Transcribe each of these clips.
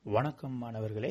வணக்கம் மாணவர்களே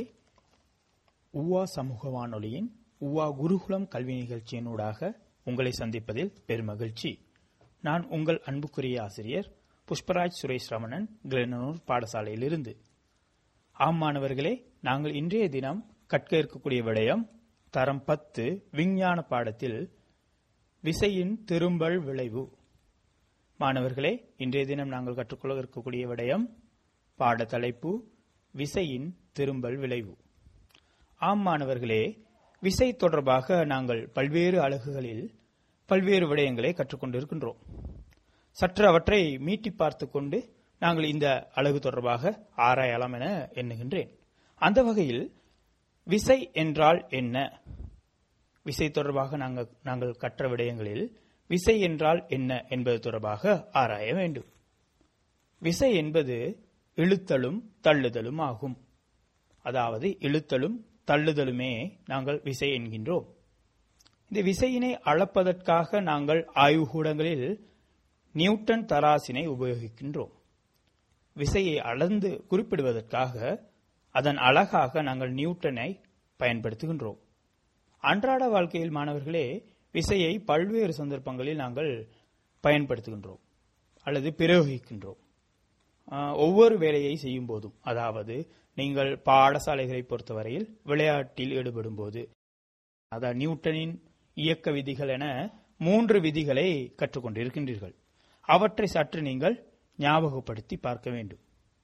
உவா சமூக வானொலியின் உவா குருகுலம் கல்வி நிகழ்ச்சியினூடாக உங்களை சந்திப்பதில் பெருமகிழ்ச்சி நான் உங்கள் அன்புக்குரிய ஆசிரியர் புஷ்பராஜ் சுரேஷ் ரமணன் கிளனூர் பாடசாலையிலிருந்து ஆம் மாணவர்களே நாங்கள் இன்றைய தினம் கற்க இருக்கக்கூடிய விடயம் தரம் பத்து விஞ்ஞான பாடத்தில் விசையின் திரும்பல் விளைவு மாணவர்களே இன்றைய தினம் நாங்கள் கற்றுக்கொள்ள இருக்கக்கூடிய விடயம் பாட தலைப்பு விசையின் திரும்பல் விளைவு ஆம் மாணவர்களே விசை தொடர்பாக நாங்கள் பல்வேறு அலகுகளில் பல்வேறு விடயங்களை கற்றுக்கொண்டிருக்கின்றோம் சற்று அவற்றை மீட்டி பார்த்து கொண்டு நாங்கள் இந்த அலகு தொடர்பாக ஆராயலாம் என எண்ணுகின்றேன் அந்த வகையில் விசை என்றால் என்ன விசை தொடர்பாக நாங்கள் நாங்கள் கற்ற விடயங்களில் விசை என்றால் என்ன என்பது தொடர்பாக ஆராய வேண்டும் விசை என்பது இழுத்தலும் தள்ளுதலும் ஆகும் அதாவது இழுத்தலும் தள்ளுதலுமே நாங்கள் விசை என்கின்றோம் இந்த விசையினை அளப்பதற்காக நாங்கள் ஆய்வுகூடங்களில் நியூட்டன் தராசினை உபயோகிக்கின்றோம் விசையை அளந்து குறிப்பிடுவதற்காக அதன் அழகாக நாங்கள் நியூட்டனை பயன்படுத்துகின்றோம் அன்றாட வாழ்க்கையில் மாணவர்களே விசையை பல்வேறு சந்தர்ப்பங்களில் நாங்கள் பயன்படுத்துகின்றோம் அல்லது பிரயோகிக்கின்றோம் ஒவ்வொரு வேலையை செய்யும் போதும் அதாவது நீங்கள் பாடசாலைகளை பொறுத்தவரையில் விளையாட்டில் ஈடுபடும் போது அதாவது நியூட்டனின் இயக்க விதிகள் என மூன்று விதிகளை கற்றுக்கொண்டிருக்கின்றீர்கள் அவற்றை சற்று நீங்கள் ஞாபகப்படுத்தி பார்க்க வேண்டும்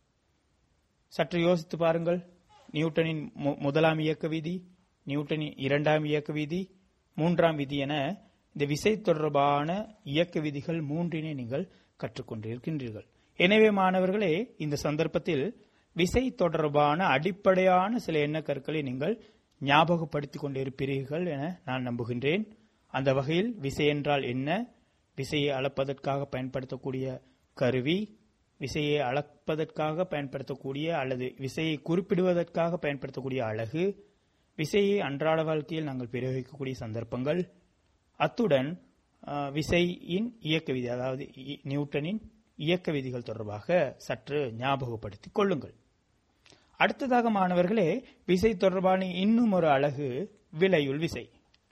சற்று யோசித்து பாருங்கள் நியூட்டனின் முதலாம் இயக்க விதி நியூட்டனின் இரண்டாம் இயக்க விதி மூன்றாம் விதி என இந்த விசை தொடர்பான இயக்க விதிகள் மூன்றினை நீங்கள் கற்றுக்கொண்டிருக்கின்றீர்கள் எனவே மாணவர்களே இந்த சந்தர்ப்பத்தில் விசை தொடர்பான அடிப்படையான சில எண்ண கற்களை நீங்கள் ஞாபகப்படுத்திக் கொண்டிருப்பீர்கள் என நான் நம்புகின்றேன் அந்த வகையில் விசை என்றால் என்ன விசையை அளப்பதற்காக பயன்படுத்தக்கூடிய கருவி விசையை அளப்பதற்காக பயன்படுத்தக்கூடிய அல்லது விசையை குறிப்பிடுவதற்காக பயன்படுத்தக்கூடிய அழகு விசையை அன்றாட வாழ்க்கையில் நாங்கள் பிரயோகிக்கக்கூடிய சந்தர்ப்பங்கள் அத்துடன் விசையின் இயக்க விதி அதாவது நியூட்டனின் இயக்க விதிகள் தொடர்பாக சற்று ஞாபகப்படுத்திக் கொள்ளுங்கள் அடுத்ததாக மாணவர்களே விசை தொடர்பான இன்னும் ஒரு அழகு விலையுள் விசை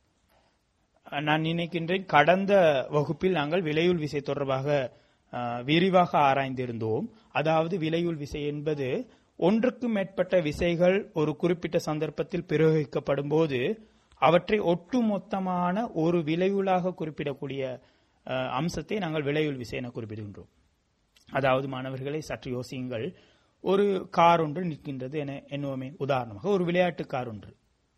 நான் நினைக்கின்றேன் கடந்த வகுப்பில் நாங்கள் விலையுள் விசை தொடர்பாக விரிவாக ஆராய்ந்திருந்தோம் அதாவது விலையுள் விசை என்பது ஒன்றுக்கும் மேற்பட்ட விசைகள் ஒரு குறிப்பிட்ட சந்தர்ப்பத்தில் பிரயோகிக்கப்படும் போது அவற்றை ஒட்டுமொத்தமான ஒரு விளைவுளாக குறிப்பிடக்கூடிய அம்சத்தை நாங்கள் விலையுள் விசை என குறிப்பிடுகின்றோம் அதாவது மாணவர்களை சற்று யோசியுங்கள் ஒரு கார் ஒன்று நிற்கின்றது என எண்ணுவோமே உதாரணமாக ஒரு விளையாட்டு கார் ஒன்று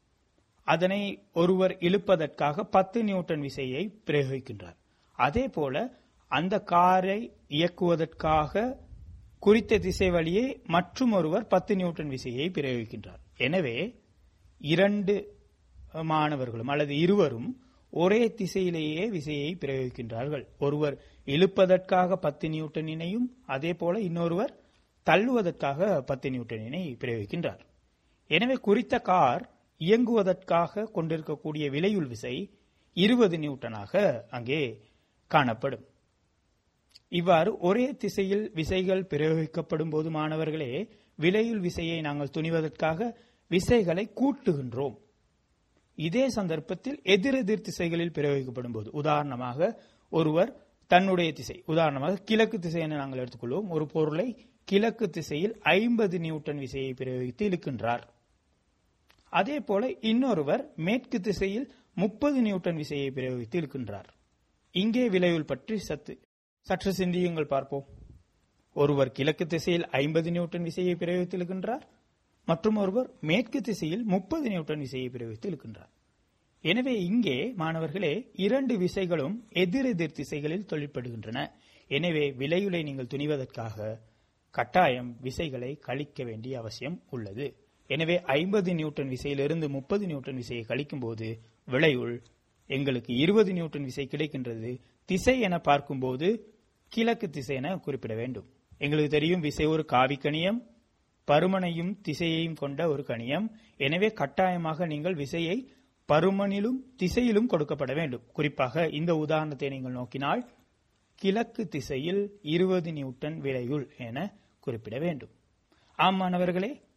அதனை ஒருவர் இழுப்பதற்காக பத்து நியூட்டன் விசையை பிரயோகிக்கின்றார் அதே போல அந்த காரை இயக்குவதற்காக குறித்த திசை வழியே மற்றும் ஒருவர் பத்து நியூட்டன் விசையை பிரயோகிக்கின்றார் எனவே இரண்டு மாணவர்களும் அல்லது இருவரும் ஒரே திசையிலேயே விசையை பிரயோகிக்கின்றார்கள் ஒருவர் இழுப்பதற்காக பத்து நியூட்டனினையும் அதே போல இன்னொருவர் தள்ளுவதற்காக பத்து நியூட்டனினை பிரயோகிக்கின்றார் எனவே குறித்த கார் இயங்குவதற்காக கொண்டிருக்கக்கூடிய விலையுள் விசை இருபது நியூட்டனாக அங்கே காணப்படும் இவ்வாறு ஒரே திசையில் விசைகள் பிரயோகிக்கப்படும் போது மாணவர்களே விலையுள் விசையை நாங்கள் துணிவதற்காக விசைகளை கூட்டுகின்றோம் இதே சந்தர்ப்பத்தில் எதிரெதிர் திசைகளில் பிரயோகிக்கப்படும் போது உதாரணமாக ஒருவர் தன்னுடைய திசை உதாரணமாக கிழக்கு திசை என நாங்கள் எடுத்துக்கொள்வோம் ஒரு பொருளை கிழக்கு திசையில் ஐம்பது நியூட்டன் விசையை பிரயோகித்து இழுக்கின்றார் அதே போல இன்னொருவர் மேற்கு திசையில் முப்பது நியூட்டன் விசையை பிரயோகித்து இழுக்கின்றார் இங்கே விளைவுள் பற்றி சத்து சற்று சிந்தியுங்கள் பார்ப்போம் ஒருவர் கிழக்கு திசையில் ஐம்பது நியூட்டன் விசையை பிரயோகித்து இழுக்கின்றார் மற்றும் ஒருவர் மேற்கு திசையில் முப்பது நியூட்டன் விசையை பிரயோகித்து இழுக்கின்றார் எனவே இங்கே மாணவர்களே இரண்டு விசைகளும் எதிரெதிர் திசைகளில் தொழிற்படுகின்றன எனவே விலையுலை நீங்கள் துணிவதற்காக கட்டாயம் விசைகளை கழிக்க வேண்டிய அவசியம் உள்ளது எனவே ஐம்பது நியூட்டன் விசையிலிருந்து முப்பது நியூட்டன் விசையை கழிக்கும் போது விளையுள் எங்களுக்கு இருபது நியூட்டன் விசை கிடைக்கின்றது திசை என பார்க்கும்போது கிழக்கு திசை என குறிப்பிட வேண்டும் எங்களுக்கு தெரியும் விசை ஒரு காவிக்கணியம் பருமனையும் திசையையும் கொண்ட ஒரு கணியம் எனவே கட்டாயமாக நீங்கள் விசையை பருமனிலும் திசையிலும் கொடுக்கப்பட வேண்டும் குறிப்பாக இந்த உதாரணத்தை நீங்கள் நோக்கினால் கிழக்கு திசையில் இருபது நியூட்டன் விளையுள் என குறிப்பிட வேண்டும் ஆம் மாணவர்களே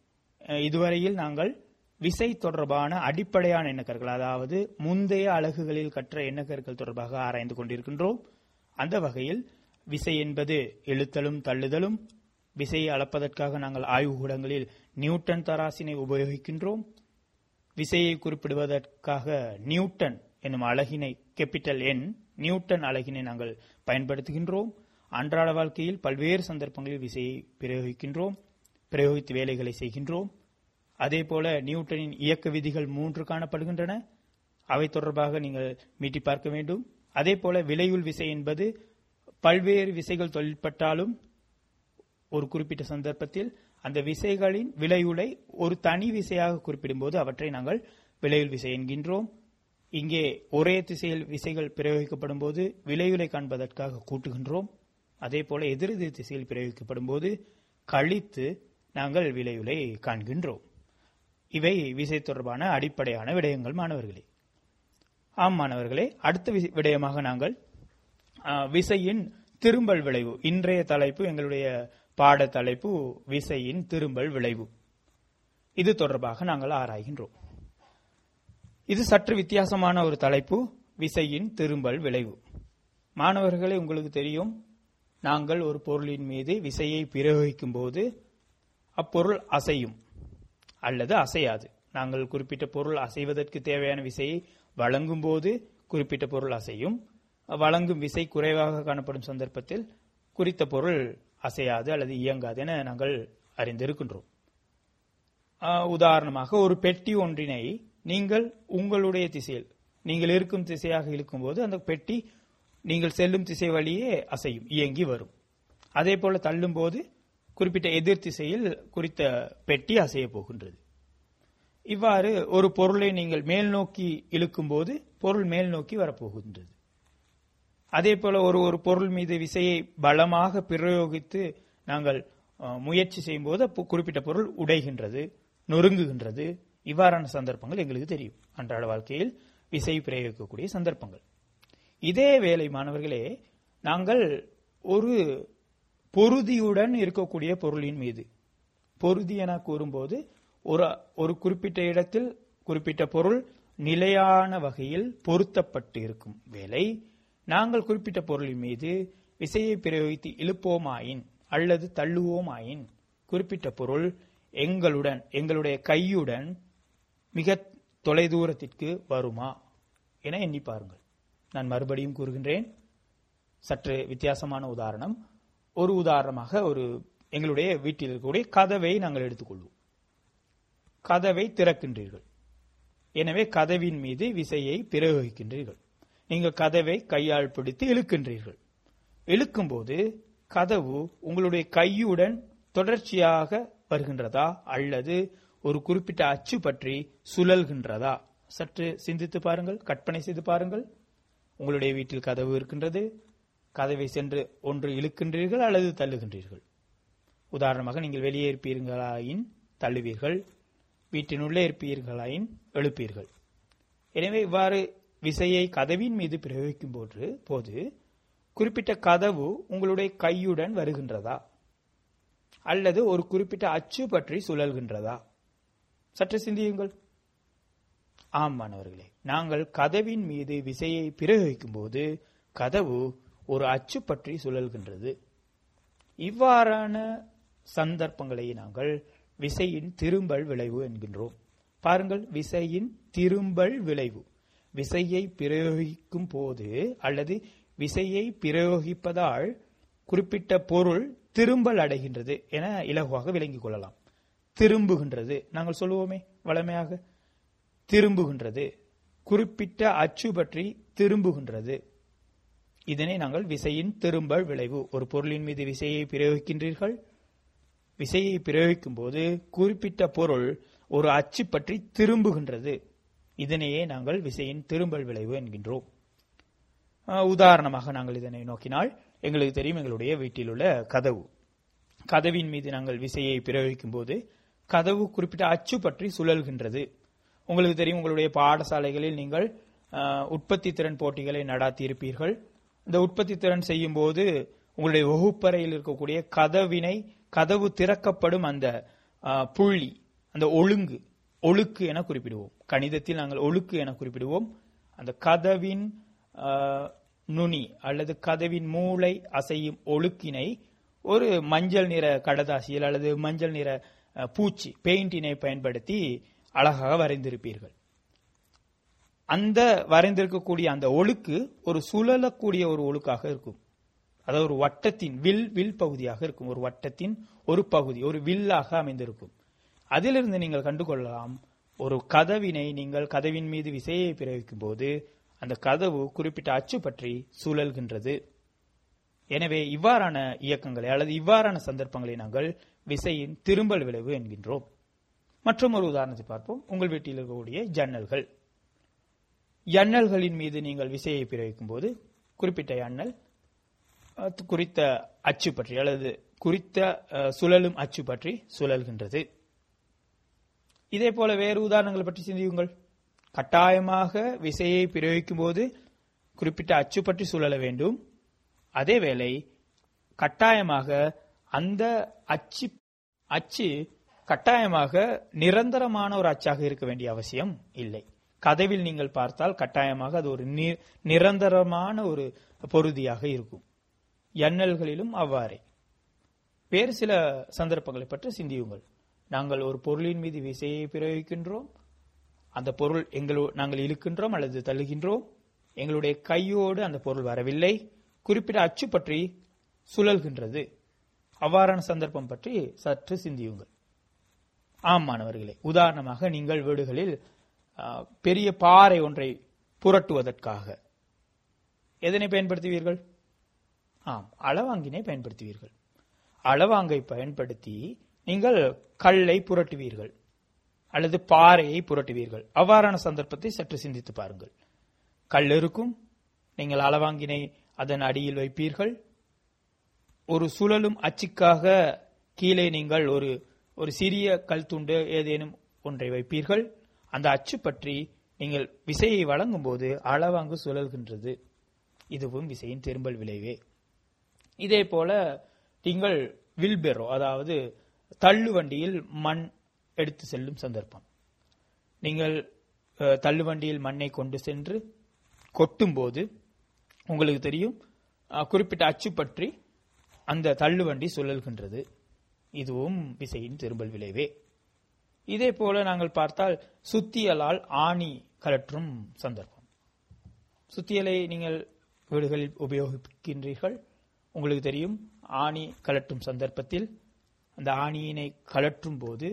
அஹ், இதுவரையில் நாங்கள் விசை தொடர்பான அடிப்படையான எண்ணக்கற்கள் அதாவது முந்தைய அலகுகளில் கற்ற எண்ணக்கற்கள் தொடர்பாக ஆராய்ந்து கொண்டிருக்கின்றோம் அந்த வகையில் விசை என்பது இழுத்தலும் தள்ளுதலும் விசையை அளப்பதற்காக நாங்கள் ஆய்வுகூடங்களில் நியூட்டன் தராசினை உபயோகிக்கின்றோம் விசையை குறிப்பிடுவதற்காக நியூட்டன் என்னும் அலகினை கேபிட்டல் என் நியூட்டன் அலகினை நாங்கள் பயன்படுத்துகின்றோம் அன்றாட வாழ்க்கையில் பல்வேறு சந்தர்ப்பங்களில் விசையை பிரயோகிக்கின்றோம் பிரயோகித்து வேலைகளை செய்கின்றோம் அதே போல நியூட்டனின் இயக்க விதிகள் மூன்று காணப்படுகின்றன அவை தொடர்பாக நீங்கள் மீட்டி பார்க்க வேண்டும் அதே போல விலையுள் விசை என்பது பல்வேறு விசைகள் தொழிற்பட்டாலும் ஒரு குறிப்பிட்ட சந்தர்ப்பத்தில் அந்த விசைகளின் விலையுளை ஒரு தனி விசையாக குறிப்பிடும்போது அவற்றை நாங்கள் விலையுள் விசை என்கின்றோம் இங்கே ஒரே திசையில் விசைகள் பிரயோகிக்கப்படும் போது விலையுலை காண்பதற்காக கூட்டுகின்றோம் அதே போல எதிரெதிர் திசையில் பிரயோகிக்கப்படும் போது கழித்து நாங்கள் விலையுலை காண்கின்றோம் இவை விசை தொடர்பான அடிப்படையான விடயங்கள் மாணவர்களே ஆம் மாணவர்களே அடுத்த வி- விடயமாக நாங்கள் ஆ, விசையின் திரும்பல் விளைவு இன்றைய தலைப்பு எங்களுடைய பாட தலைப்பு விசையின் திரும்பல் விளைவு இது தொடர்பாக நாங்கள் ஆராய்கின்றோம் இது சற்று வித்தியாசமான ஒரு தலைப்பு விசையின் திரும்பல் விளைவு மாணவர்களே உங்களுக்கு தெரியும் நாங்கள் ஒரு பொருளின் மீது விசையை பிரயோகிக்கும் போது அப்பொருள் அசையும் அல்லது அசையாது நாங்கள் குறிப்பிட்ட பொருள் அசைவதற்கு தேவையான விசையை வழங்கும் போது குறிப்பிட்ட பொருள் அசையும் வழங்கும் விசை குறைவாக காணப்படும் சந்தர்ப்பத்தில் குறித்த பொருள் அசையாது அல்லது இயங்காது என நாங்கள் அறிந்திருக்கின்றோம் ஆஹ், உதாரணமாக ஒரு பெட்டி ஒன்றினை நீங்கள் உங்களுடைய திசையில் நீங்கள் இருக்கும் திசையாக இழுக்கும்போது அந்த பெட்டி நீங்கள் செல்லும் திசை வழியே அசையும் இயங்கி வரும் அதே போல தள்ளும் போது குறிப்பிட்ட எதிர் திசையில் குறித்த பெட்டி அசைய போகின்றது இவ்வாறு ஒரு பொருளை நீங்கள் மேல் நோக்கி இழுக்கும்போது பொருள் மேல் நோக்கி வரப்போகின்றது அதே போல ஒரு ஒரு பொருள் மீது விசையை பலமாக பிரயோகித்து நாங்கள் அஹ், முயற்சி செய்யும்போது அப்போ குறிப்பிட்ட பொருள் உடைகின்றது நொறுங்குகின்றது இவ்வாறான சந்தர்ப்பங்கள் எங்களுக்கு தெரியும் அன்றாட வாழ்க்கையில் விசை பிரயோகிக்கக்கூடிய சந்தர்ப்பங்கள் இதே வேலை மாணவர்களே நாங்கள் ஒரு பொருதியுடன் இருக்கக்கூடிய பொருளின் மீது பொருதி என கூறும்போது ஒரு ஒரு குறிப்பிட்ட இடத்தில் குறிப்பிட்ட பொருள் நிலையான வகையில் பொருத்தப்பட்டு இருக்கும் வேலை நாங்கள் குறிப்பிட்ட பொருளின் மீது விசையை பிரயோகித்து இழுப்போமாயின் அல்லது தள்ளுவோமாயின் குறிப்பிட்ட பொருள் எங்களுடன் எங்களுடைய கையுடன் மிக தொலைதூரத்திற்கு வருமா என எண்ணி பாருங்கள் நான் மறுபடியும் கூறுகின்றேன் சற்று வித்தியாசமான உதாரணம் ஒரு உதாரணமாக ஒரு எங்களுடைய வீட்டில் இருக்கக்கூடிய கதவை நாங்கள் எடுத்துக்கொள்வோம் கதவை திறக்கின்றீர்கள் எனவே கதவின் மீது விசையை பிரயோகிக்கின்றீர்கள் நீங்கள் கதவை கையால் பிடித்து இழுக்கின்றீர்கள் இழுக்கும்போது கதவு உங்களுடைய கையுடன் தொடர்ச்சியாக வருகின்றதா அல்லது ஒரு குறிப்பிட்ட அச்சு பற்றி சுழல்கின்றதா சற்று சிந்தித்து பாருங்கள் கற்பனை செய்து பாருங்கள் உங்களுடைய வீட்டில் கதவு இருக்கின்றது கதவை சென்று ஒன்று இழுக்கின்றீர்கள் அல்லது தள்ளுகின்றீர்கள் உதாரணமாக நீங்கள் வெளியே இருப்பீர்களாயின் தள்ளுவீர்கள் வீட்டினுள்ளே இருப்பீர்களாயின் எழுப்பீர்கள் எனவே இவ்வாறு விசையை கதவின் மீது பிரயோகிக்கும் போது போது குறிப்பிட்ட கதவு உங்களுடைய கையுடன் வருகின்றதா அல்லது ஒரு குறிப்பிட்ட அச்சு பற்றி சுழல்கின்றதா சற்று சிந்தியுங்கள் ஆம் மாணவர்களே நாங்கள் கதவின் மீது விசையை பிரயோகிக்கும் போது கதவு ஒரு அச்சு பற்றி சுழல்கின்றது இவ்வாறான சந்தர்ப்பங்களை நாங்கள் விசையின் திரும்பல் விளைவு என்கின்றோம் பாருங்கள் விசையின் திரும்பல் விளைவு விசையை பிரயோகிக்கும் போது அல்லது விசையை பிரயோகிப்பதால் குறிப்பிட்ட பொருள் திரும்பல் அடைகின்றது என இலகுவாக விளங்கிக் கொள்ளலாம் திரும்புகின்றது நாங்கள் சொல்லுவோமே வளமையாக திரும்புகின்றது குறிப்பிட்ட அச்சு பற்றி திரும்புகின்றது இதனை நாங்கள் விசையின் திரும்பல் விளைவு ஒரு பொருளின் மீது விசையை பிரயோகிக்கின்றீர்கள் விசையை பிரயோகிக்கும் போது குறிப்பிட்ட பொருள் ஒரு அச்சு பற்றி திரும்புகின்றது இதனையே நாங்கள் விசையின் திரும்பல் விளைவு என்கின்றோம் அஹ், உதாரணமாக நாங்கள் இதனை நோக்கினால் எங்களுக்கு தெரியும் எங்களுடைய வீட்டில் உள்ள கதவு கதவின் மீது நாங்கள் விசையை பிரயோகிக்கும் போது கதவு குறிப்பிட்ட அச்சு பற்றி சுழல்கின்றது உங்களுக்கு தெரியும் உங்களுடைய பாடசாலைகளில் நீங்கள் அஹ், உற்பத்தி திறன் போட்டிகளை நடாத்தி இருப்பீர்கள் இந்த உற்பத்தி திறன் செய்யும் போது உங்களுடைய வகுப்பறையில் இருக்கக்கூடிய கதவினை கதவு திறக்கப்படும் அந்த அஹ், புள்ளி அந்த ஒழுங்கு ஒழுக்கு என குறிப்பிடுவோம் கணிதத்தில் நாங்கள் ஒழுக்கு என குறிப்பிடுவோம் அந்த கதவின் ஆ, நுனி அல்லது கதவின் மூளை அசையும் ஒழுக்கினை ஒரு மஞ்சள் நிற கடதாசியில் அல்லது மஞ்சள் நிற அ, பூச்சி பெயிண்டினை பயன்படுத்தி அழகாக வரைந்திருப்பீர்கள் அந்த வரைந்திருக்கக்கூடிய அந்த ஒழுக்கு ஒரு சுழலக்கூடிய ஒரு ஒழுக்காக இருக்கும் அதாவது ஒரு வட்டத்தின் வில் வில் பகுதியாக இருக்கும் ஒரு வட்டத்தின் ஒரு பகுதி ஒரு வில்லாக அமைந்திருக்கும் அதிலிருந்து நீங்கள் கண்டுகொள்ளலாம் ஒரு கதவினை நீங்கள் கதவின் மீது விசையை பிரயோகிக்கும் போது அந்த கதவு குறிப்பிட்ட அச்சு பற்றி சுழல்கின்றது எனவே இவ்வாறான இயக்கங்களை அல்லது இவ்வாறான சந்தர்ப்பங்களை நாங்கள் விசையின் திரும்பல் விளைவு என்கின்றோம் மற்றும் ஒரு உதாரணத்தை பார்ப்போம் உங்கள் வீட்டில் இருக்கக்கூடிய ஜன்னல்கள் எண்ணல்களின் மீது நீங்கள் விசையை பிரயோகிக்கும் போது குறிப்பிட்ட எண்ணல் அஹ், குறித்த அச்சு பற்றி அல்லது குறித்த அஹ், சுழலும் அச்சு பற்றி சுழல்கின்றது இதே போல வேறு உதாரணங்களை பற்றி சிந்தியுங்கள் கட்டாயமாக விசையை பிரயோகிக்கும் போது குறிப்பிட்ட அச்சு பற்றி சுழல வேண்டும் அதேவேளை கட்டாயமாக அந்த அச்சு அச்சு கட்டாயமாக நிரந்தரமான ஒரு அச்சாக இருக்க வேண்டிய அவசியம் இல்லை கதவில் நீங்கள் பார்த்தால் கட்டாயமாக அது ஒரு நி- நிரந்தரமான ஒரு பொருதியாக இருக்கும் எண்ணல்களிலும் அவ்வாறே வேறு சில சந்தர்ப்பங்களை பற்றி சிந்தியுங்கள் நாங்கள் ஒரு பொருளின் மீது விசையை பிரயோகிக்கின்றோம் அந்த பொருள் எங்களோ நாங்கள் இழுக்கின்றோம் அல்லது தள்ளுகின்றோம் எங்களுடைய கையோடு அந்த பொருள் வரவில்லை குறிப்பிட்ட அச்சு பற்றி சுழல்கின்றது அவ்வாறான சந்தர்ப்பம் பற்றி சற்று சிந்தியுங்கள் ஆம் மாணவர்களே உதாரணமாக நீங்கள் வீடுகளில் ஆ, பெரிய பாறை ஒன்றை புரட்டுவதற்காக எதனை பயன்படுத்துவீர்கள் ஆம் அளவாங்கினை பயன்படுத்துவீர்கள் அளவாங்கை பயன்படுத்தி நீங்கள் கல்லை புரட்டுவீர்கள் அல்லது பாறையை புரட்டுவீர்கள் அவ்வாறான சந்தர்ப்பத்தை சற்று சிந்தித்து பாருங்கள் கல் இருக்கும் நீங்கள் அளவாங்கினை அதன் அடியில் வைப்பீர்கள் ஒரு சுழலும் அச்சுக்காக கீழே நீங்கள் ஒரு ஒரு சிறிய கல் துண்டு ஏதேனும் ஒன்றை வைப்பீர்கள் அந்த அச்சு பற்றி நீங்கள் விசையை வழங்கும் போது அளவாங்கு சுழல்கின்றது இதுவும் விசையின் திரும்பல் விளைவே இதே போல நீங்கள் வில்பெரோ அதாவது தள்ளு வண்டியில் மண் எடுத்து செல்லும் சந்தர்ப்பம் நீங்கள் அஹ், தள்ளு வண்டியில் மண்ணை கொண்டு சென்று கொட்டும்போது உங்களுக்கு தெரியும் அஹ், குறிப்பிட்ட அச்சு பற்றி அந்த தள்ளுவண்டி சுழல்கின்றது இதுவும் விசையின் திரும்பல் விளைவே இதே போல நாங்கள் பார்த்தால் சுத்தியலால் ஆணி கலற்றும் சந்தர்ப்பம் சுத்தியலை நீங்கள் வீடுகளில் உபயோகிக்கின்றீர்கள் உங்களுக்கு தெரியும் ஆணி கலற்றும் சந்தர்ப்பத்தில் அந்த ஆணியினை கலற்றும் போது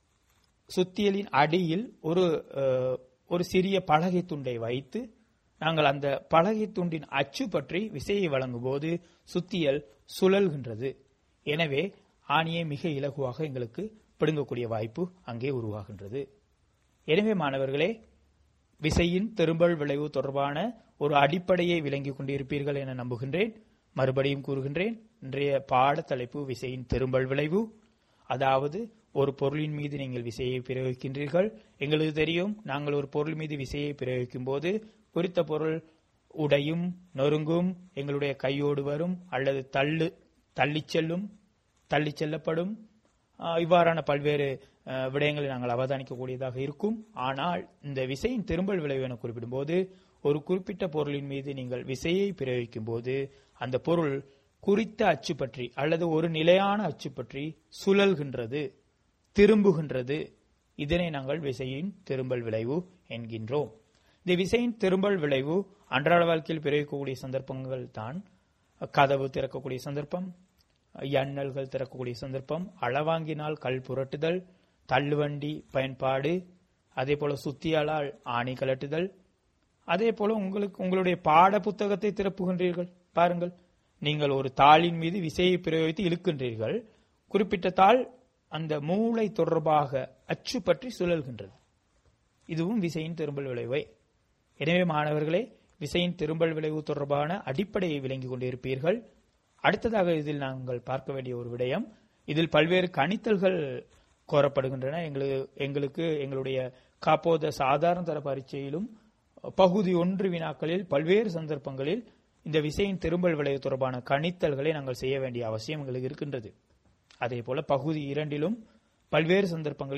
சுத்தியலின் அடியில் ஒரு அஹ், ஒரு சிறிய பலகை துண்டை வைத்து நாங்கள் அந்த பலகை துண்டின் அச்சு பற்றி விசையை வழங்கும் போது சுத்தியல் சுழல்கின்றது எனவே ஆணியை மிக இலகுவாக எங்களுக்கு பிடுங்கக்கூடிய வாய்ப்பு அங்கே உருவாகின்றது எனவே மாணவர்களே விசையின் திரும்பல் விளைவு தொடர்பான ஒரு அடிப்படையை விளங்கிக் கொண்டிருப்பீர்கள் என நம்புகின்றேன் மறுபடியும் கூறுகின்றேன் இன்றைய பாட தலைப்பு விசையின் திரும்பல் விளைவு அதாவது ஒரு பொருளின் மீது நீங்கள் விசையை பிரயோகிக்கின்றீர்கள் எங்களுக்கு தெரியும் நாங்கள் ஒரு பொருள் மீது விசையை பிரயோகிக்கும் போது குறித்த பொருள் உடையும் நொறுங்கும் எங்களுடைய கையோடு வரும் அல்லது தள்ளு தள்ளிச் செல்லும் தள்ளிச் செல்லப்படும் ஆஹ் இவ்வாறான பல்வேறு ஆஹ், விடயங்களை நாங்கள் அவதானிக்கக்கூடியதாக இருக்கும் ஆனால் இந்த விசையின் திரும்பல் விளைவு என குறிப்பிடும்போது ஒரு குறிப்பிட்ட பொருளின் மீது நீங்கள் விசையை பிரயோகிக்கும் போது அந்த பொருள் குறித்த அச்சு பற்றி அல்லது ஒரு நிலையான அச்சு பற்றி சுழல்கின்றது திரும்புகின்றது இதனை நாங்கள் விசையின் திரும்பல் விளைவு என்கின்றோம் இந்த விசையின் திரும்பல் விளைவு அன்றாட வாழ்க்கையில் பிரயோகிக்கக்கூடிய சந்தர்ப்பங்கள் தான் கதவு திறக்கக்கூடிய சந்தர்ப்பம் எண்ணல்கள் திறக்கக்கூடிய சந்தர்ப்பம் அளவாங்கினால் கல் புரட்டுதல் தள்ளுவண்டி பயன்பாடு அதே போல சுத்தியாலால் ஆணி கலட்டுதல் அதே போல உங்களுக்கு உங்களுடைய பாட புத்தகத்தை திறப்புகின்றீர்கள் பாருங்கள் நீங்கள் ஒரு தாளின் மீது விசையை பிரயோகித்து இழுக்கின்றீர்கள் குறிப்பிட்ட தாள் அந்த மூளை தொடர்பாக அச்சு பற்றி சுழல்கின்றது இதுவும் விசையின் திரும்பல் விளைவே எனவே மாணவர்களே விசையின் திரும்பல் விளைவு தொடர்பான அடிப்படையை விளங்கிக் கொண்டிருப்பீர்கள் அடுத்ததாக இதில் நாங்கள் பார்க்க வேண்டிய ஒரு விடயம் இதில் பல்வேறு கணித்தல்கள் கோரப்படுகின்றன எங்களுக்கு எங்களுக்கு எங்களுடைய காப்போத சாதாரண தர பரீட்சையிலும் பகுதி ஒன்று வினாக்களில் பல்வேறு சந்தர்ப்பங்களில் இந்த விசையின் திரும்பல் விளைவு தொடர்பான கணித்தல்களை நாங்கள் செய்ய வேண்டிய அவசியம் எங்களுக்கு இருக்கின்றது அதே போல பகுதி இரண்டிலும் பல்வேறு சந்தர்ப்பங்களில்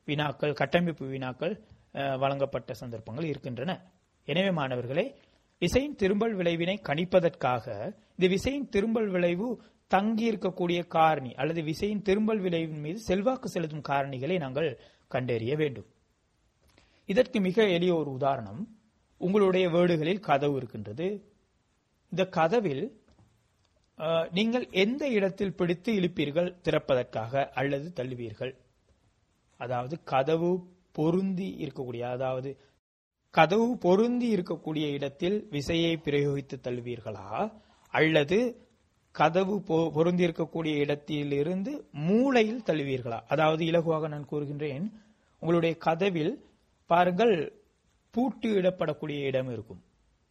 வினாக்கள் கட்டமைப்பு வினாக்கள் அஹ், வழங்கப்பட்ட சந்தர்ப்பங்கள் இருக்கின்றன எனவே மாணவர்களே விசையின் திரும்பல் விளைவினை கணிப்பதற்காக இந்த விசையின் திரும்பல் விளைவு தங்கி இருக்கக்கூடிய காரணி அல்லது விசையின் திரும்பல் விளைவின் மீது செல்வாக்கு செலுத்தும் காரணிகளை நாங்கள் கண்டறிய வேண்டும் இதற்கு மிக எளிய ஒரு உதாரணம் உங்களுடைய வீடுகளில் கதவு இருக்கின்றது இந்த கதவில் அஹ், நீங்கள் எந்த இடத்தில் பிடித்து இழுப்பீர்கள் திறப்பதற்காக அல்லது தள்ளுவீர்கள் அதாவது கதவு பொருந்தி இருக்கக்கூடிய அதாவது கதவு பொருந்தி இருக்கக்கூடிய இடத்தில் விசையை பிரயோகித்து தள்ளுவீர்களா அல்லது கதவு பொ- பொருந்தி இருக்கக்கூடிய இடத்திலிருந்து மூளையில் தள்ளுவீர்களா அதாவது இலகுவாக நான் கூறுகின்றேன் உங்களுடைய கதவில் பாருங்கள் பூட்டு இடப்படக்கூடிய இடம் இருக்கும்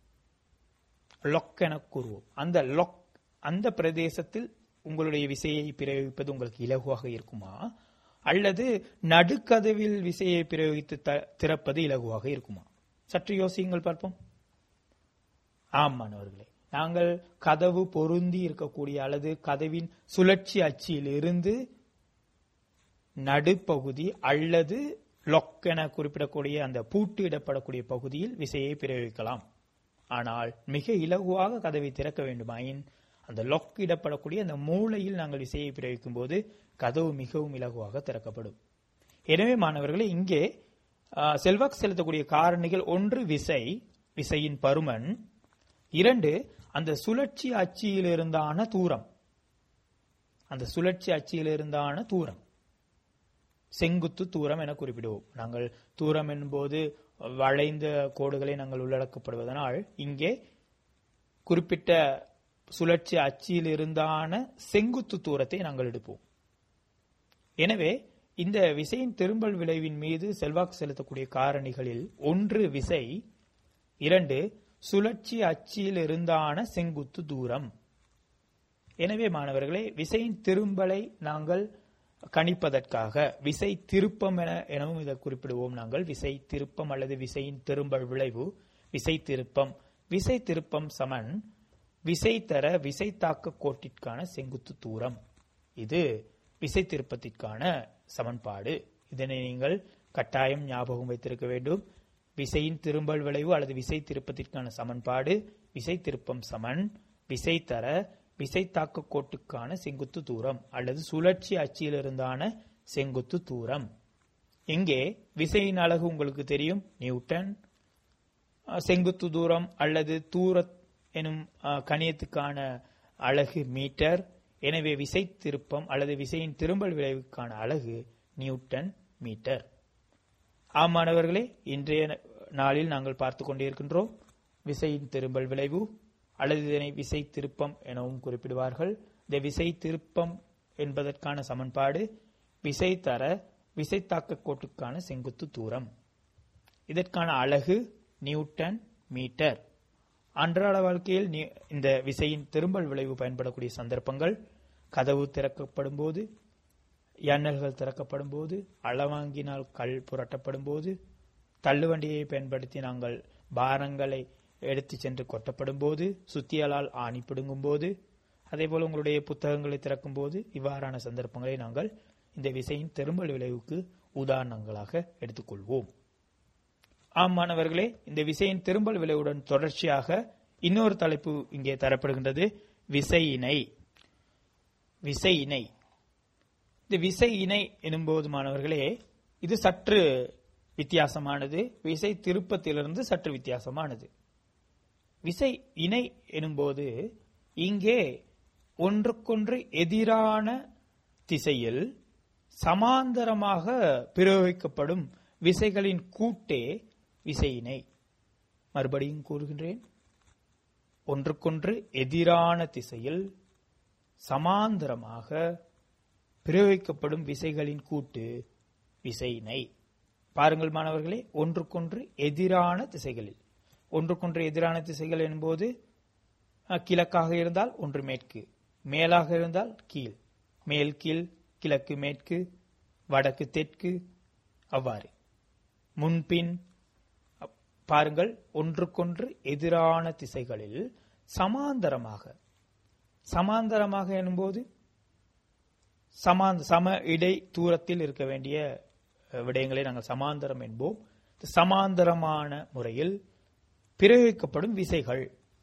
லொக் என கூறுவோம் அந்த லொக் அந்த பிரதேசத்தில் உங்களுடைய விசையை பிரயோகிப்பது உங்களுக்கு இலகுவாக இருக்குமா அல்லது நடுக்கதவில் விசையை பிரயோகித்து த- திறப்பது இலகுவாக இருக்குமா சற்று யோசியுங்கள் பார்ப்போம் ஆம் மாணவர்களே நாங்கள் கதவு பொருந்தி இருக்கக்கூடிய அல்லது கதவின் சுழற்சி அச்சில் இருந்து நடுப்பகுதி அல்லது லொக் என குறிப்பிடக்கூடிய அந்த பூட்டு இடப்படக்கூடிய பகுதியில் விசையை பிரயோகிக்கலாம் ஆனால் மிக இலகுவாக கதவை திறக்க வேண்டுமாயின் அந்த லொக் இடப்படக்கூடிய அந்த மூலையில் நாங்கள் விசையை பிரயோகிக்கும் போது கதவு மிகவும் இலகுவாக திறக்கப்படும் எனவே மாணவர்களே இங்கே ஆ, செல்வாக்கு செலுத்தக்கூடிய காரணிகள் ஒன்று விசை விசையின் பருமன் இரண்டு அந்த சுழற்சி அச்சியில் இருந்தான தூரம் அந்த சுழற்சி அச்சியில் இருந்தான தூரம் செங்குத்து தூரம் என குறிப்பிடுவோம் நாங்கள் தூரம் என்போது வளைந்த கோடுகளை நாங்கள் உள்ளடக்கப்படுவதனால் இங்கே குறிப்பிட்ட சுழற்சி அச்சியில் இருந்தான செங்குத்து தூரத்தை நாங்கள் எடுப்போம் எனவே இந்த விசையின் திரும்பல் விளைவின் மீது செல்வாக்கு செலுத்தக்கூடிய காரணிகளில் ஒன்று விசை இரண்டு சுழற்சி அச்சியில் இருந்தான செங்குத்து தூரம் எனவே மாணவர்களே விசையின் திரும்பலை நாங்கள் கணிப்பதற்காக விசை திருப்பம் என எனவும் இதை குறிப்பிடுவோம் நாங்கள் விசை திருப்பம் அல்லது விசையின் திரும்பல் விளைவு விசை திருப்பம் விசை திருப்பம் சமன் விசை தர விசை தாக்க கோட்டிற்கான செங்குத்து தூரம் இது விசை திருப்பத்திற்கான சமன்பாடு இதனை நீங்கள் கட்டாயம் ஞாபகம் வைத்திருக்க வேண்டும் விசையின் திரும்பல் விளைவு அல்லது விசை திருப்பத்திற்கான சமன்பாடு விசை திருப்பம் சமன் விசை தர விசை தாக்க கோட்டுக்கான செங்குத்து தூரம் அல்லது சுழற்சி அச்சிலிருந்தான செங்குத்து தூரம் இங்கே விசையின் அலகு உங்களுக்கு தெரியும் நியூட்டன் அஹ், செங்குத்து தூரம் அல்லது தூர எனும் அஹ், கணியத்துக்கான அலகு மீட்டர் எனவே விசை திருப்பம் அல்லது விசையின் திரும்பல் விளைவுக்கான அலகு நியூட்டன் மீட்டர் ஆம் மாணவர்களே இன்றைய நாளில் நாங்கள் பார்த்து கொண்டிருக்கின்றோம் விசையின் திரும்பல் விளைவு அல்லது இதனை விசை திருப்பம் எனவும் குறிப்பிடுவார்கள் இந்த விசை திருப்பம் என்பதற்கான சமன்பாடு விசை தர விசை தாக்க கோட்டுக்கான செங்குத்து தூரம் இதற்கான அலகு நியூட்டன் மீட்டர் அன்றாட வாழ்க்கையில் நி- இந்த விசையின் திரும்பல் விளைவு பயன்படக்கூடிய சந்தர்ப்பங்கள் கதவு திறக்கப்படும் போது எண்ணல்கள் திறக்கப்படும் போது அளவாங்கினால் கல் புரட்டப்படும் போது தள்ளுவண்டியை பயன்படுத்தி நாங்கள் பாரங்களை எடுத்து சென்று கொட்டப்படும் போது சுத்தியலால் ஆணி பிடுங்கும் போது அதேபோல உங்களுடைய புத்தகங்களை திறக்கும் போது இவ்வாறான சந்தர்ப்பங்களை நாங்கள் இந்த விசையின் திரும்பல் விளைவுக்கு உதாரணங்களாக எடுத்துக்கொள்வோம் ஆம் மாணவர்களே இந்த விசையின் திரும்பல் விளைவுடன் தொடர்ச்சியாக இன்னொரு தலைப்பு இங்கே தரப்படுகின்றது விசை இணை விசை இணை இந்த விசை இணை எனும்போது மாணவர்களே இது சற்று வித்தியாசமானது விசை திருப்பத்திலிருந்து சற்று வித்தியாசமானது விசை இணை எனும்போது இங்கே ஒன்றுக்கொன்று எதிரான திசையில் சமாந்தரமாக பிரயோகிக்கப்படும் விசைகளின் கூட்டே விசையினை மறுபடியும் கூறுகின்றேன் ஒன்றுக்கொன்று எதிரான திசையில் சமாந்தரமாக பிரயோகிக்கப்படும் விசைகளின் கூட்டு விசையினை பாருங்கள் மாணவர்களே ஒன்றுக்கொன்று எதிரான திசைகளில் ஒன்றுக்கொன்று எதிரான திசைகள் என்போது அஹ், கிழக்காக இருந்தால் ஒன்று மேற்கு மேலாக இருந்தால் கீழ் மேல் கீழ் கிழக்கு மேற்கு வடக்கு தெற்கு அவ்வாறு முன்பின் அப்- பாருங்கள் ஒன்றுக்கொன்று எதிரான திசைகளில் சமாந்தரமாக சமாந்தரமாக எனும்போது சமாந்த சம இடை தூரத்தில் இருக்க வேண்டிய அஹ், விடயங்களை நாங்கள் சமாந்தரம் என்போம் இந்த சமாந்தரமான முறையில் பிரயோகிக்கப்படும் விசைகள்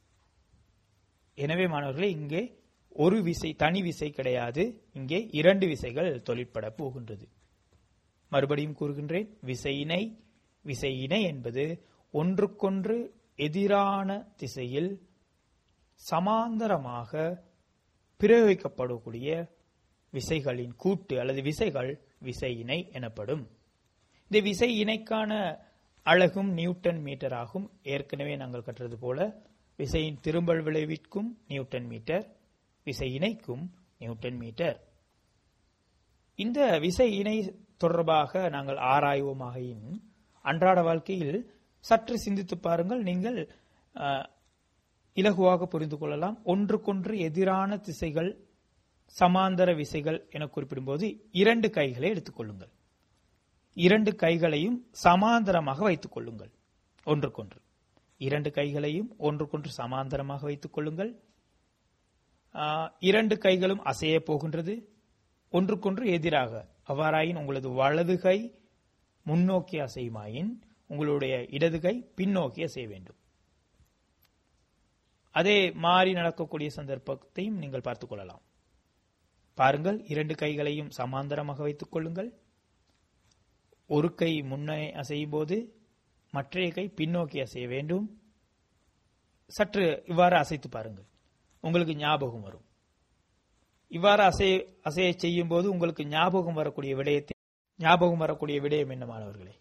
எனவே மாணவர்களே இங்கே ஒரு விசை தனி விசை கிடையாது இங்கே இரண்டு விசைகள் தொழிற்பட போகின்றது மறுபடியும் கூறுகின்றேன் விசையினை விசையினை என்பது ஒன்றுக்கொன்று எதிரான திசையில் சமாந்தரமாக பிரயோகிக்கப்படக்கூடிய விசைகளின் கூட்டு அல்லது விசைகள் விசையினை எனப்படும் இந்த விசை இணைக்கான அழகும் நியூட்டன் மீட்டர் ஆகும் ஏற்கனவே நாங்கள் கற்றது போல விசையின் திரும்பல் விளைவிற்கும் நியூட்டன் மீட்டர் விசை இணைக்கும் நியூட்டன் மீட்டர் இந்த விசை இணை தொடர்பாக நாங்கள் ஆராய்வோமாயின் அன்றாட வாழ்க்கையில் சற்று சிந்தித்து பாருங்கள் நீங்கள் அஹ், இலகுவாக புரிந்து கொள்ளலாம் ஒன்றுக்கொன்று எதிரான திசைகள் சமாந்தர விசைகள் என குறிப்பிடும்போது இரண்டு கைகளை எடுத்துக்கொள்ளுங்கள் இரண்டு கைகளையும் சமாந்தரமாக வைத்துக் கொள்ளுங்கள் ஒன்றுக்கொன்று இரண்டு கைகளையும் ஒன்றுக்கொன்று சமாந்தரமாக வைத்துக் கொள்ளுங்கள் ஆஹ், இரண்டு கைகளும் அசைய போகின்றது ஒன்றுக்கொன்று எதிராக அவ்வாறாயின் உங்களது வலது கை முன்னோக்கி அசையுமாயின் உங்களுடைய இடது கை பின்னோக்கி அசைய வேண்டும் அதே மாறி நடக்கக்கூடிய சந்தர்ப்பத்தையும் நீங்கள் பார்த்துக் கொள்ளலாம் பாருங்கள் இரண்டு கைகளையும் சமாந்தரமாக வைத்துக் கொள்ளுங்கள் ஒரு கை முன்னே அசையும் போது மற்றைய கை பின்னோக்கி அசைய வேண்டும் சற்று இவ்வாறு அசைத்து பாருங்கள் உங்களுக்கு ஞாபகம் வரும் இவ்வாறு அசைய அசைய செய்யும் போது உங்களுக்கு ஞாபகம் வரக்கூடிய விடயத்தை ஞாபகம் வரக்கூடிய விடயம் என்ன மாணவர்களே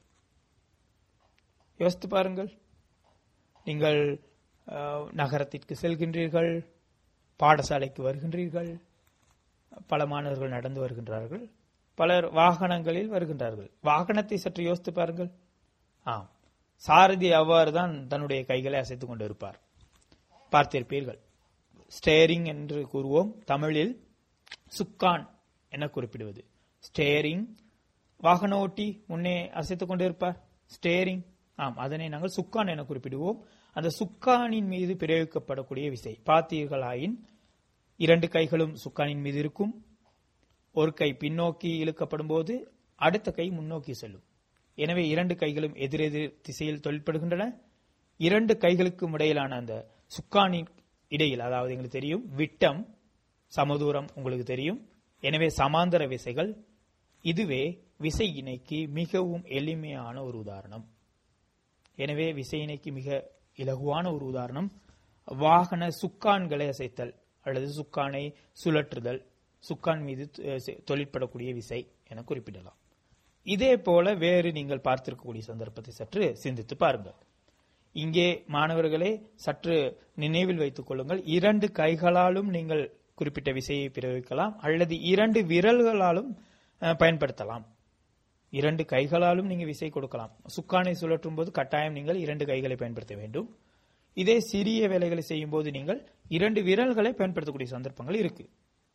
யோசித்து பாருங்கள் நீங்கள் அஹ், நகரத்திற்கு செல்கின்றீர்கள் பாடசாலைக்கு வருகின்றீர்கள் பல மாணவர்கள் நடந்து வருகின்றார்கள் பலர் வாகனங்களில் வருகின்றார்கள் வாகனத்தை சற்று யோசித்து பாருங்கள் ஆம் சாரதி அவ்வாறு தான் தன்னுடைய கைகளை அசைத்துக் கொண்டிருப்பார் பார்த்திருப்பீர்கள் ஸ்டேரிங் என்று கூறுவோம் தமிழில் சுக்கான் என குறிப்பிடுவது ஸ்டேரிங் வாகன ஓட்டி முன்னே அசைத்துக் கொண்டிருப்பார் ஸ்டேரிங் ஆம் அதனை நாங்கள் சுக்கான் என குறிப்பிடுவோம் அந்த சுக்கானின் மீது பிரயோகிக்கப்படக்கூடிய விசை பார்த்தீர்களாயின் இரண்டு கைகளும் சுக்கானின் மீது இருக்கும் ஒரு கை பின்னோக்கி இழுக்கப்படும் போது அடுத்த கை முன்னோக்கி செல்லும் எனவே இரண்டு கைகளும் எதிரெதிர் திசையில் தொழிற்படுகின்றன இரண்டு கைகளுக்கும் இடையிலான அந்த சுக்கானின் இடையில் அதாவது எங்களுக்கு தெரியும் விட்டம் சமதூரம் உங்களுக்கு தெரியும் எனவே சமாந்தர விசைகள் இதுவே விசை இணைக்கு மிகவும் எளிமையான ஒரு உதாரணம் எனவே விசை இணைக்கு மிக இலகுவான ஒரு உதாரணம் வாகன சுக்கான்களை அசைத்தல் அல்லது சுக்கானை சுழற்றுதல் சுக்கான் மீது அஹ், செ- தொழிற்படக்கூடிய விசை என குறிப்பிடலாம் இதே போல வேறு நீங்கள் பார்த்திருக்கக்கூடிய சந்தர்ப்பத்தை சற்று சிந்தித்து பாருங்கள் இங்கே மாணவர்களே சற்று நினைவில் வைத்துக் கொள்ளுங்கள் இரண்டு கைகளாலும் நீங்கள் குறிப்பிட்ட விசையை பிரயோகிக்கலாம் அல்லது இரண்டு விரல்களாலும் அஹ், பயன்படுத்தலாம் இரண்டு கைகளாலும் நீங்க விசை கொடுக்கலாம் சுக்கானை சுழற்றும் போது கட்டாயம் நீங்கள் இரண்டு கைகளை பயன்படுத்த வேண்டும் இதே சிறிய வேலைகளை செய்யும் போது நீங்கள் இரண்டு விரல்களை பயன்படுத்தக்கூடிய சந்தர்ப்பங்கள் இருக்கு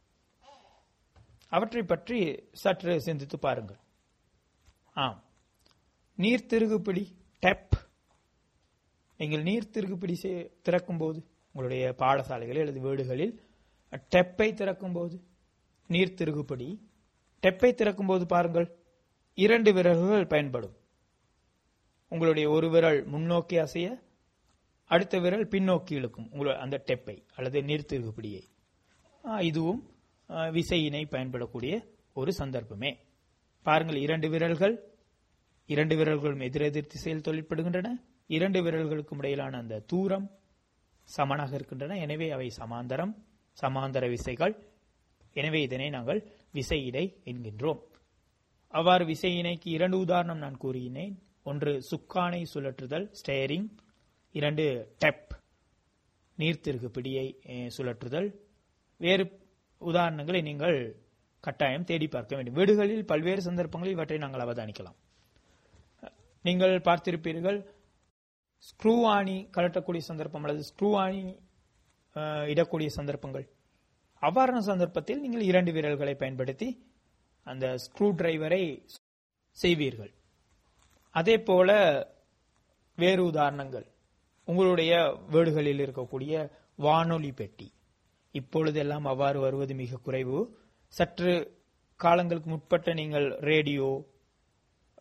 அவற்றை பற்றி சற்று சிந்தித்து பாருங்கள் ஆம் நீர் திருகுப்பிடி டெப் நீங்கள் நீர் திருகுப்பிடி செய்- திறக்கும் போது உங்களுடைய பாடசாலைகளில் அல்லது வீடுகளில் டெப்பை திறக்கும் போது நீர் திருகுப்பிடி டெப்பை திறக்கும் போது பாருங்கள் இரண்டு விரல்கள் பயன்படும் உங்களுடைய ஒரு விரல் முன்னோக்கி அசைய அடுத்த விரல் பின்னோக்கி இழுக்கும் உங்களோட அந்த டெப்பை அல்லது நீர் திருகுப்பிடியை ஆ, இதுவும் ஆ, விசையினை பயன்படக்கூடிய ஒரு சந்தர்ப்பமே பாருங்கள் இரண்டு விரல்கள் இரண்டு விரல்களும் எதிரெதிர் திசையில் தொழிற்படுகின்றன இரண்டு விரல்களுக்கும் இடையிலான அந்த தூரம் சமனாக இருக்கின்றன எனவே அவை சமாந்தரம் சமாந்தர விசைகள் எனவே இதனை நாங்கள் விசையிடை என்கின்றோம் அவ்வாறு விசையினைக்கு இரண்டு உதாரணம் நான் கூறினேன் ஒன்று சுக்கானை சுழற்றுதல் ஸ்டேரிங் இரண்டு டெப் நீர்த்திருகு பிடியை அஹ், சுழற்றுதல் வேறு உதாரணங்களை நீங்கள் கட்டாயம் தேடி பார்க்க வேண்டும் வீடுகளில் பல்வேறு சந்தர்ப்பங்களில் இவற்றை நாங்கள் அவதானிக்கலாம் நீங்கள் பார்த்திருப்பீர்கள் ஸ்க்ரூ ஆணி கலட்டக்கூடிய சந்தர்ப்பம் அல்லது ஸ்க்ரூ ஆணி அஹ், இடக்கூடிய சந்தர்ப்பங்கள் அவ்வாறான சந்தர்ப்பத்தில் நீங்கள் இரண்டு விரல்களை பயன்படுத்தி அந்த ஸ்க்ரூ டிரைவரை செய்வீர்கள் அதே போல வேறு உதாரணங்கள் உங்களுடைய வீடுகளில் இருக்கக்கூடிய வானொலி பெட்டி இப்பொழுதெல்லாம் அவ்வாறு வருவது மிக குறைவு சற்று காலங்களுக்கு முற்பட்ட நீங்கள் ரேடியோ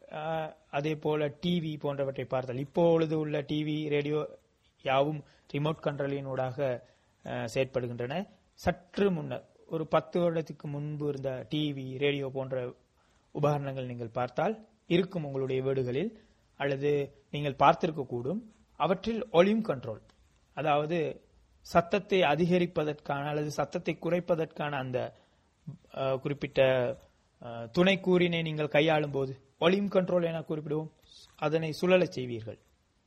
அஹ், அதே போல டிவி போன்றவற்றை பார்த்தால் இப்பொழுது உள்ள டிவி ரேடியோ யாவும் ரிமோட் கண்ட்ரோலினூடாக அஹ், செயற்படுகின்றன சற்று முன்னர் ஒரு பத்து வருடத்துக்கு முன்பு இருந்த டிவி ரேடியோ போன்ற உபகரணங்கள் நீங்கள் பார்த்தால் இருக்கும் உங்களுடைய வீடுகளில் அல்லது நீங்கள் பார்த்திருக்க கூடும் அவற்றில் ஒலியும் கண்ட்ரோல் அதாவது சத்தத்தை அதிகரிப்பதற்கான அல்லது சத்தத்தை குறைப்பதற்கான அந்த அஹ், குறிப்பிட்ட அஹ், துணைக்கூறினை நீங்கள் கையாளும் போது ஒலியும் கண்ட்ரோல் என குறிப்பிடுவோம் அதனை சுழலச் செய்வீர்கள்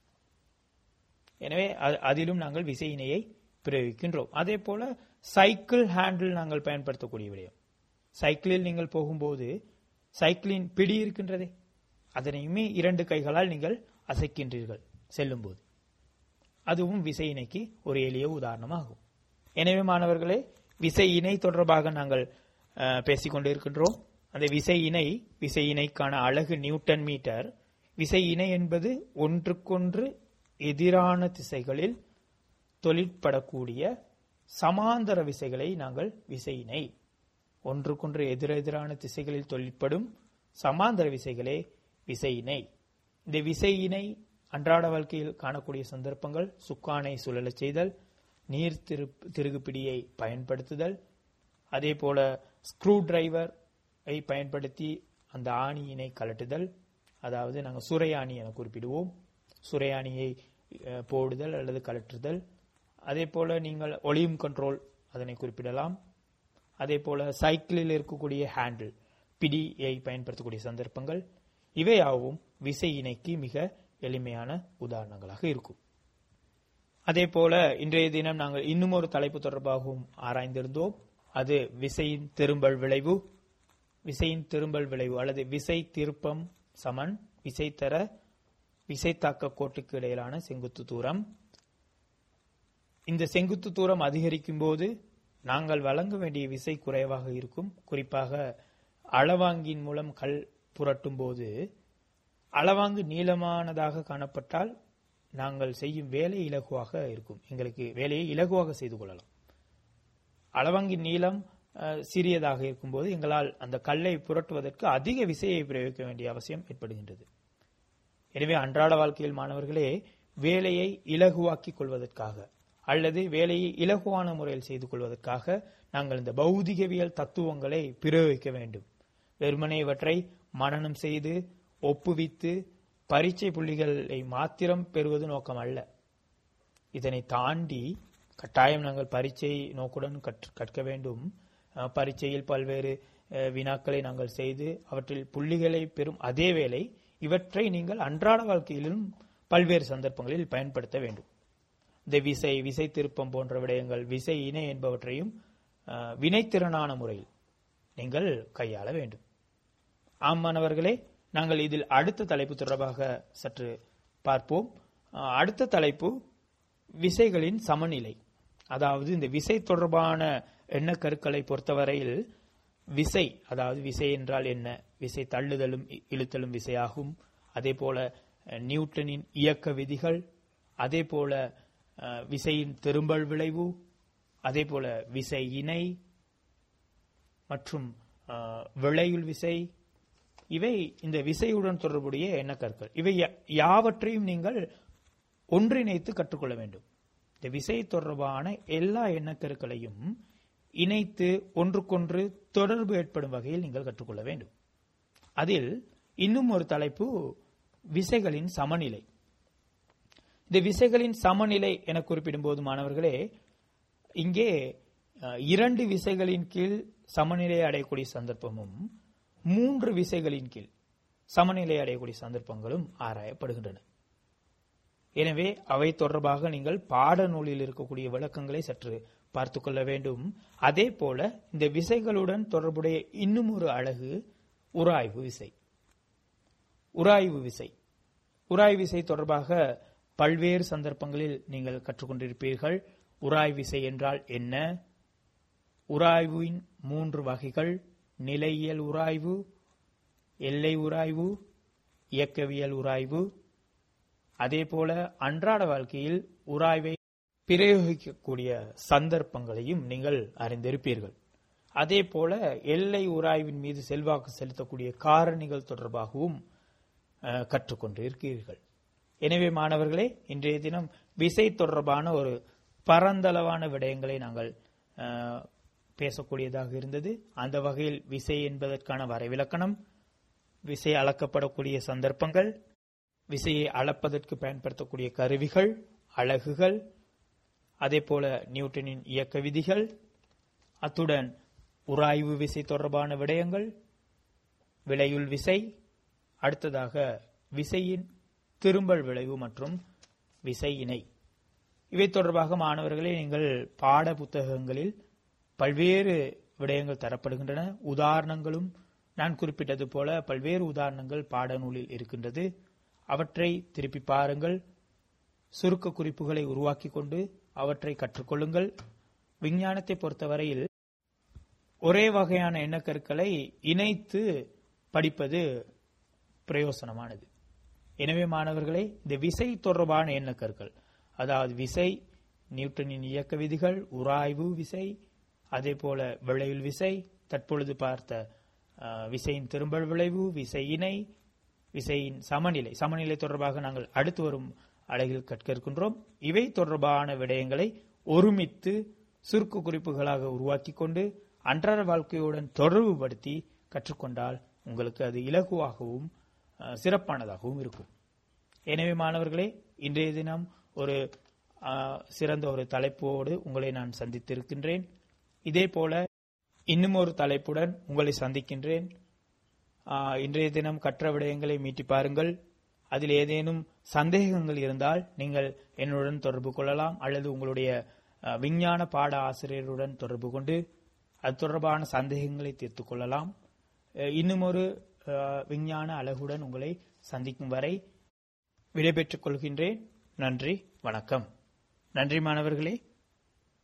எனவே அ- அதிலும் நாங்கள் விசையினையை பிரயோகிக்கின்றோம் அதே போல சைக்கிள் ஹேண்டில் நாங்கள் பயன்படுத்தக்கூடிய விடயம் சைக்கிளில் நீங்கள் போகும்போது சைக்கிளின் பிடி இருக்கின்றதே அதனையுமே இரண்டு கைகளால் நீங்கள் அசைக்கின்றீர்கள் செல்லும்போது அதுவும் விசை இணைக்கு ஒரு எளிய உதாரணமாகும் எனவே மாணவர்களே விசை இணை தொடர்பாக நாங்கள் அஹ், பேசிக் கொண்டிருக்கின்றோம் அந்த விசை இணை விசை இணைக்கான அழகு நியூட்டன் மீட்டர் விசை இணை என்பது ஒன்றுக்கொன்று எதிரான திசைகளில் தொழிற்படக்கூடிய சமாந்தர விசைகளை நாங்கள் விசை இணை ஒன்றுக்கொன்று எதிரெதிரான திசைகளில் தொழிற்படும் சமாந்தர விசைகளே விசையினை இந்த விசையினை அன்றாட வாழ்க்கையில் காணக்கூடிய சந்தர்ப்பங்கள் சுக்கானை சுழலச் செய்தல் நீர் திரு திருகுப்பிடியை பயன்படுத்துதல் அதே போல ஸ்க்ரூ டிரைவர் ஐ பயன்படுத்தி அந்த ஆணியினை கலட்டுதல் அதாவது நாங்கள் சுரையாணி என குறிப்பிடுவோம் சுரையாணியை அஹ், போடுதல் அல்லது கலற்றுதல் அதே போல நீங்கள் ஒளியும் கண்ட்ரோல் அதனை குறிப்பிடலாம் அதே போல சைக்கிளில் இருக்கக்கூடிய ஹேண்டில் பிடியை பயன்படுத்தக்கூடிய சந்தர்ப்பங்கள் இவையாவும் விசை இணைக்கு மிக எளிமையான உதாரணங்களாக இருக்கும் அதே போல இன்றைய தினம் நாங்கள் இன்னும் ஒரு தலைப்பு தொடர்பாகவும் ஆராய்ந்திருந்தோம் அது விசையின் திரும்பல் விளைவு விசையின் திரும்பல் விளைவு அல்லது விசை திருப்பம் சமன் விசை தர விசை தாக்க கோட்டுக்கு இடையிலான செங்குத்து தூரம் இந்த செங்குத்து தூரம் அதிகரிக்கும் போது நாங்கள் வழங்க வேண்டிய விசை குறைவாக இருக்கும் குறிப்பாக அளவாங்கின் மூலம் கல் புரட்டும் போது அளவாங்கு நீளமானதாக காணப்பட்டால் நாங்கள் செய்யும் வேலை இலகுவாக இருக்கும் எங்களுக்கு வேலையை இலகுவாக செய்து கொள்ளலாம் அளவாங்கின் நீளம் அஹ், சிறியதாக இருக்கும்போது எங்களால் அந்த கல்லை புரட்டுவதற்கு அதிக விசையை பிரயோகிக்க வேண்டிய அவசியம் ஏற்படுகின்றது எனவே அன்றாட வாழ்க்கையில் மாணவர்களே வேலையை இலகுவாக்கிக் கொள்வதற்காக அல்லது வேலையை இலகுவான முறையில் செய்து கொள்வதற்காக நாங்கள் இந்த பௌதிகவியல் தத்துவங்களை பிரயோகிக்க வேண்டும் வெறுமனே இவற்றை மனனம் செய்து ஒப்புவித்து பரீட்சை புள்ளிகளை மாத்திரம் பெறுவது நோக்கம் அல்ல இதனை தாண்டி கட்டாயம் நாங்கள் பரீட்சை நோக்குடன் கற்று- கற்க வேண்டும் அஹ், பரீட்சையில் பல்வேறு அஹ், வினாக்களை நாங்கள் செய்து அவற்றில் புள்ளிகளை பெறும் அதே வேளை இவற்றை நீங்கள் அன்றாட வாழ்க்கையிலும் பல்வேறு சந்தர்ப்பங்களில் பயன்படுத்த வேண்டும் இந்த விசை விசை திருப்பம் போன்ற விடயங்கள் விசை இணை என்பவற்றையும் அஹ், வினைத்திறனான முறையில் நீங்கள் கையாள வேண்டும் ஆம் மாணவர்களே நாங்கள் இதில் அடுத்த தலைப்பு தொடர்பாக சற்று பார்ப்போம் அஹ், அடுத்த தலைப்பு விசைகளின் சமநிலை அதாவது இந்த விசை தொடர்பான எண்ணக்கருக்களை பொறுத்தவரையில் விசை அதாவது விசை என்றால் என்ன விசை தள்ளுதலும் இ- இழுத்தலும் விசையாகும் அதே போல அஹ், நியூட்டனின் இயக்க விதிகள் அதே போல அஹ், விசையின் திரும்பல் விளைவு அதே போல விசை இணை மற்றும் அஹ், விளையுள் விசை இவை இந்த விசையுடன் தொடர்புடைய எண்ணக்கற்கள் இவை யா- யாவற்றையும் நீங்கள் ஒன்றிணைத்து கற்றுக்கொள்ள வேண்டும் இந்த விசை தொடர்பான எல்லா எண்ணக்கருக்களையும் இணைத்து ஒன்றுக்கொன்று தொடர்பு ஏற்படும் வகையில் நீங்கள் கற்றுக்கொள்ள வேண்டும் அதில் இன்னும் ஒரு தலைப்பு விசைகளின் சமநிலை இந்த விசைகளின் சமநிலை என குறிப்பிடும்போது மாணவர்களே இங்கே அஹ், இரண்டு விசைகளின் கீழ் சமநிலை அடையக்கூடிய சந்தர்ப்பமும் மூன்று விசைகளின் கீழ் சமநிலை அடையக்கூடிய சந்தர்ப்பங்களும் ஆராயப்படுகின்றன எனவே அவை தொடர்பாக நீங்கள் பாடநூலில் இருக்கக்கூடிய விளக்கங்களை சற்று பார்த்துக் கொள்ள வேண்டும் அதே போல இந்த விசைகளுடன் தொடர்புடைய இன்னும் ஒரு அழகு உராய்வு விசை உராய்வு விசை உராய்வு விசை தொடர்பாக பல்வேறு சந்தர்ப்பங்களில் நீங்கள் கற்றுக்கொண்டிருப்பீர்கள் உராய்வு விசை என்றால் என்ன உராய்வின் மூன்று வகைகள் நிலையியல் உராய்வு எல்லை உராய்வு இயக்கவியல் உராய்வு அதே போல அன்றாட வாழ்க்கையில் உராய்வை பிரயோகிக்கக்கூடிய சந்தர்ப்பங்களையும் நீங்கள் அறிந்திருப்பீர்கள் அதே போல எல்லை உராய்வின் மீது செல்வாக்கு செலுத்தக்கூடிய காரணிகள் தொடர்பாகவும் அஹ், கற்றுக்கொண்டு இருக்கிறீர்கள் எனவே மாணவர்களே இன்றைய தினம் விசை தொடர்பான ஒரு பரந்தளவான விடயங்களை நாங்கள் அஹ், பேசக்கூடியதாக இருந்தது அந்த வகையில் விசை என்பதற்கான வரைவிலக்கணம் விசை அளக்கப்படக்கூடிய சந்தர்ப்பங்கள் விசையை அளப்பதற்கு பயன்படுத்தக்கூடிய கருவிகள் அலகுகள் அதேபோல நியூட்டனின் இயக்க விதிகள் அத்துடன் உராய்வு விசை தொடர்பான விடயங்கள் விளையுள் விசை அடுத்ததாக விசையின் திரும்பல் விளைவு மற்றும் விசை இணை இவை தொடர்பாக மாணவர்களே நீங்கள் பாட புத்தகங்களில் பல்வேறு விடயங்கள் தரப்படுகின்றன உதாரணங்களும் நான் குறிப்பிட்டது போல பல்வேறு உதாரணங்கள் பாடநூலில் இருக்கின்றது அவற்றை திருப்பி பாருங்கள் சுருக்க குறிப்புகளை உருவாக்கி கொண்டு அவற்றை கற்றுக்கொள்ளுங்கள் விஞ்ஞானத்தை பொறுத்தவரையில் ஒரே வகையான எண்ணக்கருக்களை இணைத்து படிப்பது பிரயோசனமானது எனவே மாணவர்களே இந்த விசை தொடர்பான எண்ணக்கருக்கள் அதாவது விசை நியூட்டனின் இயக்க விதிகள் உராய்வு விசை அதே போல விளைவில் விசை தற்பொழுது பார்த்த அஹ், விசையின் திரும்பல் விளைவு விசை இணை விசையின் சமநிலை சமநிலை தொடர்பாக நாங்கள் அடுத்து வரும் அழகில் கற்க இருக்கின்றோம் இவை தொடர்பான விடயங்களை ஒருமித்து சுருக்கு குறிப்புகளாக உருவாக்கி கொண்டு அன்றாட வாழ்க்கையுடன் தொடர்புபடுத்தி கற்றுக்கொண்டால் உங்களுக்கு அது இலகுவாகவும் அஹ், சிறப்பானதாகவும் இருக்கும் எனவே மாணவர்களே இன்றைய தினம் ஒரு அஹ், சிறந்த ஒரு தலைப்போடு உங்களை நான் சந்தித்திருக்கின்றேன் இதே போல இன்னும் ஒரு தலைப்புடன் உங்களை சந்திக்கின்றேன் ஆஹ், இன்றைய தினம் கற்ற விடயங்களை மீட்டி பாருங்கள் அதில் ஏதேனும் சந்தேகங்கள் இருந்தால் நீங்கள் என்னுடன் தொடர்பு கொள்ளலாம் அல்லது உங்களுடைய அஹ், விஞ்ஞான பாட ஆசிரியருடன் தொடர்பு கொண்டு அது தொடர்பான சந்தேகங்களை தீர்த்துக் கொள்ளலாம் அஹ், இன்னும் ஒரு அஹ், விஞ்ஞான அழகுடன் உங்களை சந்திக்கும் வரை விடைபெற்றுக் கொள்கின்றேன் நன்றி வணக்கம் நன்றி மாணவர்களே